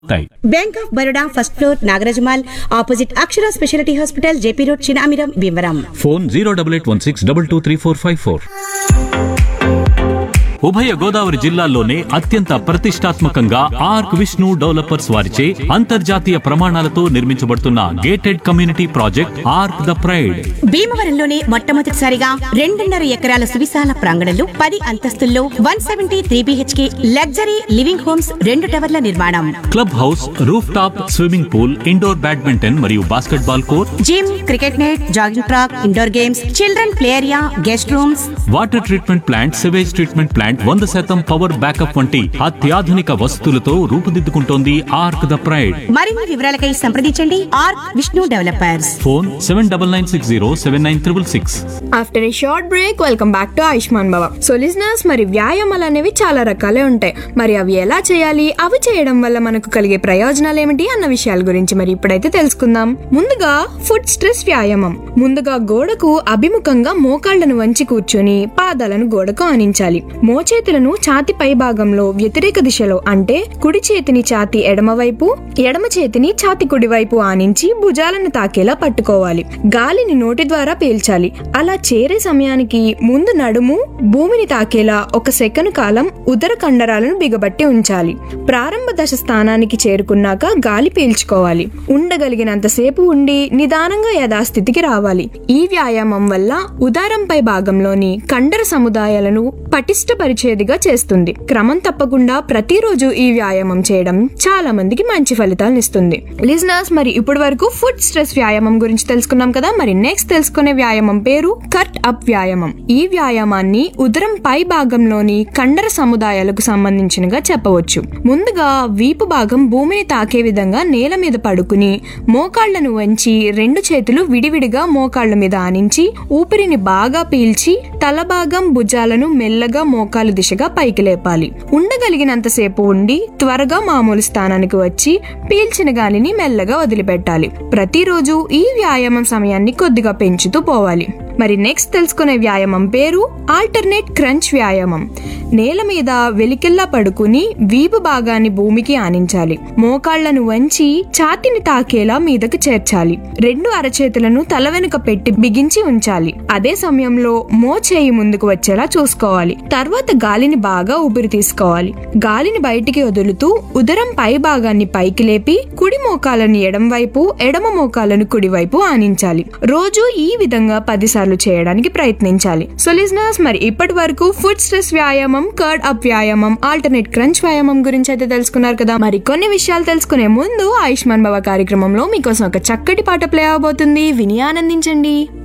ఉంటాయి bank of Baroda first floor Nagaraja mall opposite Akshara speciality hospital JP road Chinamiram Bhimavaram phone zero double eight one six double two three four five four ఉభయ గోదావరి జిల్లాల్లోనే అత్యంత ప్రతిష్టాత్మకంగా arc Vishnu developers వారిచే అంతర్జాతీయ ప్రమాణాలతో నిర్మించబడుతున్న gated community project ark the pride భీమవరంలోనే మొట్టమొదటిసారిగా రెండున్నర ఎకరాల సువిశాల ప్రాంగణంలో పది అంతస్తుల్లో one seventy three BHK luxury living homes రెండు టవర్ల నిర్మాణం club house roof top swimming pool indoor badminton మరియు basketball court gym cricket net jogging track indoor games children play area guest rooms water treatment plant sewage treatment plant వంద శాతం power backup వంటి అత్యాధునిక వసతులతో రూపుదిద్దుకుంటోంది arc the pride మరిన్ని వివరాలకై సంప్రదించండి R Vishnu developers phone seven double nine six zero seven nine triple six after a short break welcome back to Ayushman Bhava so listeners మరి వ్యాయామాలు అనేవి చాలా రకాలే ఉంటాయి మరి అవి ఎలా చేయాలి అవి చేయడం వల్ల మనకు కలిగే ప్రయోజనాలు ఏమిటి అన్న విషయాల గురించి మరి ఇప్పుడైతే తెలుసుకుందాం ముందుగా ఫుడ్ స్ట్రెస్ వ్యాయామం ముందుగా గోడకు అభిముఖంగా మోకాళ్లను వంచి కూర్చొని పాదాలను గోడకు ఆనించాలి మోచేతులను ఛాతి పై భాగంలో వ్యతిరేక దిశలో అంటే కుడి చేతిని ఛాతి ఎడమవైపు ఎడమ చేతిని ఛాతి కుడివైపు ఆనించి భుజాలను తాకేలా పట్టుకోవాలి గాలిని నోటి ద్వారా పీల్చాలి అలా చేరే సమయానికి ముందు నడుము భూమిని తాకేలా ఒక సెకను కాలం ఉదర కండరాలను బిగబట్టి ఉంచాలి ప్రారంభ దశ స్థానానికి చేరుకున్నాక గాలి పీల్చుకోవాలి ఉండగలిగినంతసేపు ఉండి నిదానంగా యథాస్థితికి రావాలి ఈ వ్యాయామం వల్ల ఉదారంపై భాగంలోని కండర సముదాయాలను పటిష్టపరిచేదిగా చేస్తుంది క్రమం తప్పకుండా ప్రతిరోజు ఈ వ్యాయామం చేయడం చాలా మందికి మంచి ఫలితాలను ఇస్తుంది లిజనర్స్ మరి ఇప్పటి వరకు ఫుడ్ స్ట్రెస్ వ్యాయామం గురించి తెలుసుకున్నాం కదా మరి నెక్స్ట్ తెలుసుకునే వ్యాయామం పేరు కట్ అప్ వ్యాయామం ఈ వ్యాయామాన్ని ఉదరం పై భాగంలోని కండర సముదాయాలకు సంబంధించినగా చెప్పవచ్చు ముందుగా వీపు భాగం భూమిని తాకే విధంగా నేల మీద పడుకుని మోకాళ్లను వంచి రెండు చేతులు విడివిడిగా మోకాళ్ల మీద ఆనించి ఊపిరిని బాగా పీల్చి తల భాగం భుజాలను మెల్లగా మోకాలు దిశగా పైకి లేపాలి ఉండగలిగినంతసేపు ఉండి త్వరగా మామూలు స్థానానికి వచ్చి పీల్చిన గాలిని మెల్లగా వదిలిపెట్టాలి ప్రతిరోజు ఈ వ్యాయామం సమయాన్ని కొద్దిగా పెంచుతూ పోవాలి మరి నెక్స్ట్ తెలుసుకునే వ్యాయామం పేరు ఆల్టర్నేట్ క్రంచ్ వ్యాయామం నేల మీద వెలికెల్లా పడుకుని వీపు భాగాన్ని భూమికి ఆనించాలి మోకాళ్లను వంచి ఛాతిని తాకేలా మీదకు చేర్చాలి రెండు అరచేతులను తల వెనుక పెట్టి బిగించి ఉంచాలి అదే సమయంలో మో చేయి ముందుకు వచ్చేలా చూసుకోవాలి తర్వాత గాలిని బాగా ఊపిరి తీసుకోవాలి గాలిని బయటికి వదులుతూ ఉదరం పై భాగాన్ని పైకి లేపి కుడి మోకాలను ఎడం వైపు ఎడమ మోకాలను కుడివైపు ఆనించాలి రోజు ఈ విధంగా పదిసార్లు చేయడానికి ప్రయత్నించాలి సో లిజనర్స్ మరి ఇప్పటి వరకు ఫుడ్ స్ట్రెస్ వ్యాయామం కర్డ్ అప్ వ్యాయామం ఆల్టర్నేట్ క్రంచ్ వ్యాయామం గురించి అయితే తెలుసుకున్నారు కదా మరి కొన్ని విషయాలు తెలుసుకునే ముందు ఆయుష్మాన్ భవ కార్యక్రమంలో మీకోసం ఒక చక్కటి పాట ప్లే అవబోతుంది విని ఆనందించండి